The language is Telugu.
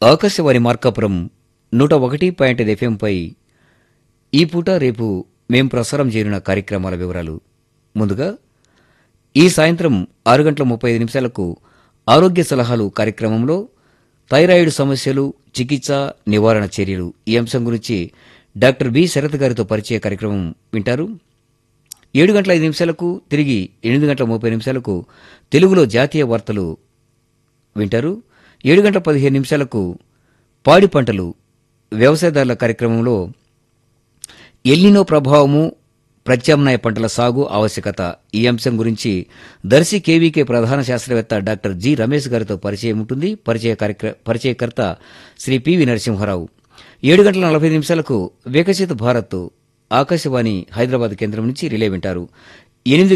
ఆకాశవాణి మార్కాపురం నూట ఒకటి పాయింట్ ఐదు ఎఫ్ఎంపై ఈ పూట రేపు మేం ప్రసారం చేయనున్న కార్యక్రమాల వివరాలు ముందుగా ఈ సాయంత్రం ఆరు గంటల ముప్పై ఐదు నిమిషాలకు ఆరోగ్య సలహాలు కార్యక్రమంలో థైరాయిడ్ సమస్యలు చికిత్స నివారణ చర్యలు ఈ అంశం గురించి డాక్టర్ బి శరత్ గారితో పరిచయ కార్యక్రమం వింటారు ఏడు గంటల ఐదు నిమిషాలకు తిరిగి ఎనిమిది గంటల ముప్పై నిమిషాలకు తెలుగులో జాతీయ వార్తలు వింటారు ఏడు గంటల పదిహేను నిమిషాలకు పాడి పంటలు వ్యవసాయదారుల కార్యక్రమంలో ఎల్నినో ప్రభావము ప్రత్యామ్నాయ పంటల సాగు ఆవశ్యకత ఈ అంశం గురించి దర్శి కేవీకే ప్రధాన శాస్త్రవేత్త డాక్టర్ జి రమేష్ గారితో పరిచయం ఉంటుంది పరిచయ కార్యక్ర- పరిచయకర్త శ్రీ పివి నరసింహారావు ఏడు గంటల నలభై నిమిషాలకు వికసిత భారత్ ఆకాశవాణి హైదరాబాద్ కేంద్రం నుంచి రిలే వింటారు ఎనిమిది